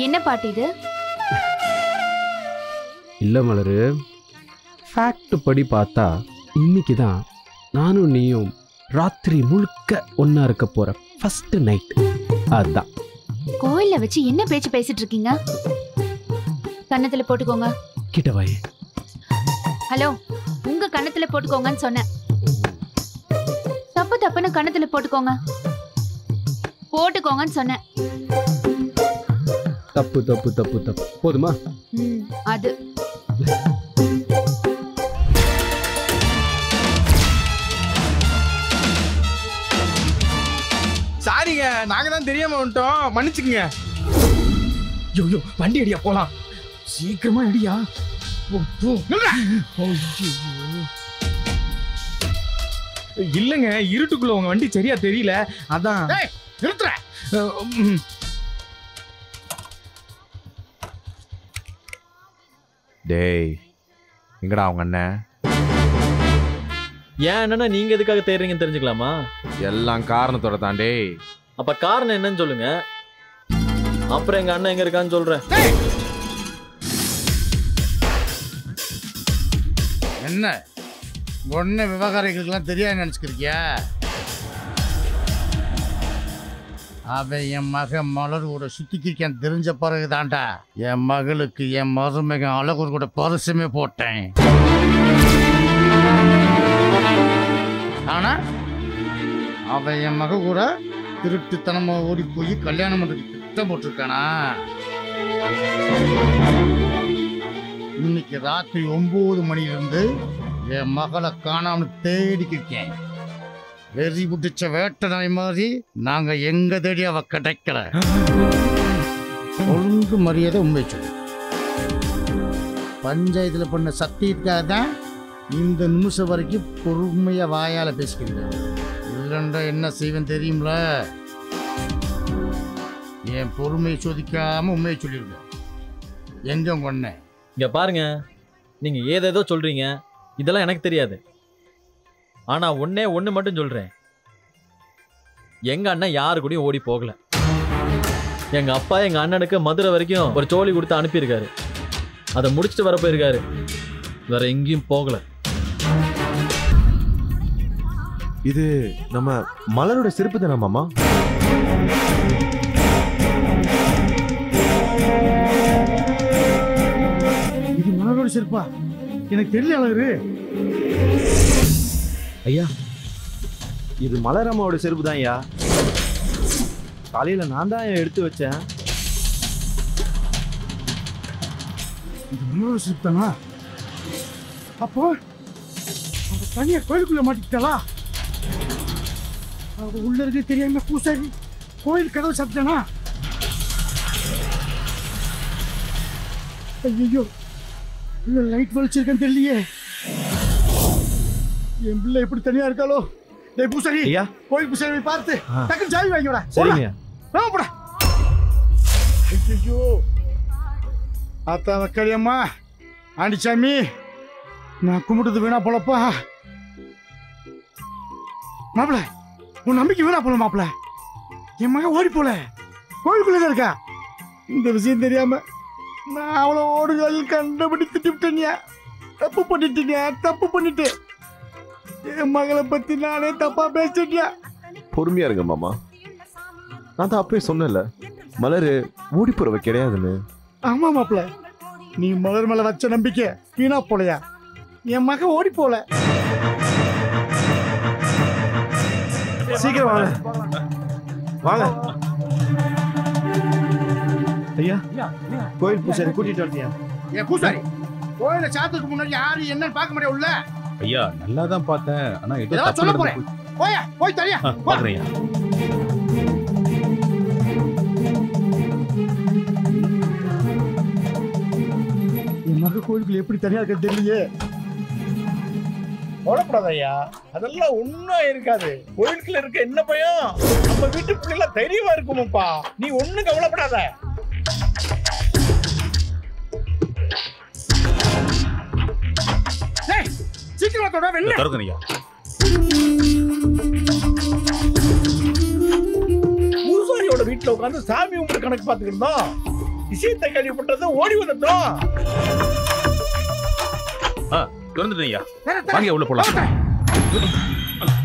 என்ன பாட்டு இது இல்லை மலரு ஃபேக்ட் படி பார்த்தா இன்னைக்கு தான் நானும் நீயும் ராத்திரி முழுக்க ஒன்றா இருக்க போகிற ஃபர்ஸ்ட் நைட் அதுதான் கோயில்ல வச்சு என்ன பேச்சு பேசிட்டு இருக்கீங்க கன்னத்துல போட்டுக்கோங்க கிட்ட வாயே ஹலோ உங்க கன்னத்துல போட்டுக்கோங்கன்னு சொன்னேன் தப்பு தப்புன்னு கன்னத்துல போட்டுக்கோங்க போட்டுக்கோங்கன்னு சொன்னேன் தப்பு தப்பு தப்பு தப்பு போதுமா ம், அது சாரிங்க நாங்க தான் தெரியாம வந்துட்டோம் மன்னிச்சுக்குங்க யோ யோ வண்டி அடியா போலாம் சீக்கிரமா அடியா போ, போ. நில்றா. ஐயோ. இல்லங்க இருட்டுக்குள்ள உங்க வண்டி சரியா தெரியல அதான் நிறுத்துற டேய் எங்கடா அவங்க அண்ணன் ஏன் என்னன்னா நீங்க எதுக்காக தேடுறீங்கன்னு தெரிஞ்சுக்கலாமா எல்லாம் காரணத்தோட தான் டேய் அப்ப காரணம் என்னன்னு சொல்லுங்க அப்புறம் எங்க அண்ணன் எங்க இருக்கான்னு சொல்றேன் என்ன ஒன்ன விவகாரங்களுக்கெல்லாம் தெரியாது நினச்சிக்கிறியா அவன் என் மகன் மலர் கூட சுத்திக்கிருக்கேன் தெரிஞ்ச பிறகு தான்டா என் மகளுக்கு என் மருமகன் அழகர் கூட பரிசுமே போட்டேன் ஆனா அவன் என் மக கூட திருட்டுத்தனமா ஓடி போய் கல்யாணம் பண்றதுக்கு திட்டம் போட்டிருக்கானா இன்னைக்கு ராத்திரி ஒன்பது மணிலிருந்து என் மகளை காணாம தேடிக்கிருக்கேன் வெறி பிடிச்ச வேட்டை நாய் மாதிரி நாங்க எங்க தேடி அவ கிடைக்கல ஒழுங்கு மரியாதை உண்மை சொல்லு பஞ்சாயத்துல பண்ண சத்தியத்துக்காக தான் இந்த நிமிஷம் வரைக்கும் பொறுமையா வாயால பேசிக்கிறீங்க இல்லைண்டா என்ன செய்வேன் தெரியும்ல என் பொறுமையை சோதிக்காம உண்மையை சொல்லிருங்க எங்க உங்க அண்ணன் இங்க பாருங்க நீங்க ஏதேதோ சொல்றீங்க இதெல்லாம் எனக்கு தெரியாது ஆனா ஒண்ணே ஒண்ணு மட்டும் சொல்றேன் எங்க அண்ணன் யாரு கூடயும் ஓடி போகல எங்க அப்பா எங்க அண்ணனுக்கு மதுரை வரைக்கும் ஒரு சோழி கொடுத்து அனுப்பியிருக்காரு அதை முடிச்சுட்டு வர போயிருக்காரு வேற எங்கேயும் போகல இது நம்ம மலரோட செருப்பு தானே மாமா இது மலரோட செருப்பா எனக்கு தெரியல அழகு ஐயா இது மலரம்மாவோட செருப்பு தான் ஐயா காலையில நான் தான் எடுத்து வச்சேன் இது மலரோட செருப்பு தானா அப்போ அவ தனியா கோயிலுக்குள்ள மாட்டிக்கிட்டாளா அவ உள்ள இருக்கு தெரியாம பூசாரி கோயில் கதவு சாப்பிட்டானா ஐயோ உள்ள லைட் வலிச்சிருக்கேன்னு தெரியலையே என் பிள்ளை எப்படி தனியா இருக்காளோ டேய் பூசாரி ஐயா கோயில் பூசாரி போய் பார்த்து ஆ. டக்குன்னு சாவி வாங்கிடா சரிங்க போடா ஐயோ ஆத்தா வக்கடியம்மா ஆண்டிச்சாமி நான் கும்பிட்டது வீணா போலப்பா மாப்பிள உன் நம்பிக்கை வீணா போல மாப்பிள என் மகன் ஓடி போல கோயிலுக்குள்ளே தான் இருக்கா இந்த விஷயம் தெரியாம நான் அவளை ஓடுகள் கண்டபடி திட்டிவிட்டேனியா தப்பு பண்ணிட்டேனியா தப்பு பண்ணிட்டேன் என் மகளை பத்தி நானே தப்பா பேசிட்டியா பொறுமையா இருங்க மாமா நான் தான் அப்பயே சொன்னேன்ல மலரு ஓடி போறவ கிடையாதுன்னு ஆமா மாப்பிள நீ மலர் மேல வச்ச நம்பிக்கை வீணா போலையா என் மகன் ஓடி போல சீக்கிரம் வாங்க வாங்க ஐயா கோயில் பூசாரி கூட்டிட்டு வந்தியா என் பூசாரி கோயில சாத்துக்கு முன்னாடி யாரு என்னன்னு பார்க்க முடியாது உள்ள ஐயா நல்லா தான் பார்த்தேன் ஆனா ஏதோ இதெல்லாம் தப்பு சொல்ல நடந்து போறேன் போயா போய் தரியா போய்- ஆ, பார்க்கறேன் ஐயா. என் மக கோயிலுக்குள்ள எப்படி தனியா இருக்க தெரியலையே கவலைப்படாத ஐயா அதெல்லாம் ஒன்றும் இருக்காது கோயிலுக்குள்ள இருக்க என்ன பயம் நம்ம வீட்டு பிள்ளைல தைரியமா இருக்குமாப்பா நீ ஒன்றும் கவலைப்படாத டேய், சீக்கிரமா தொட வெள்ள திறக்கிறேன் ஐயா பூசாரியோட வீட்டுல உட்காந்து சாமி கும்பிட்டு கணக்கு பார்த்துக்கிட்டு இருந்தோம் விஷயத்தை கேள்விப்பட்டது ஓடி வந்துட்டோம் திறந்துட்டேன் ஐயா வாங்க உள்ள போலாம்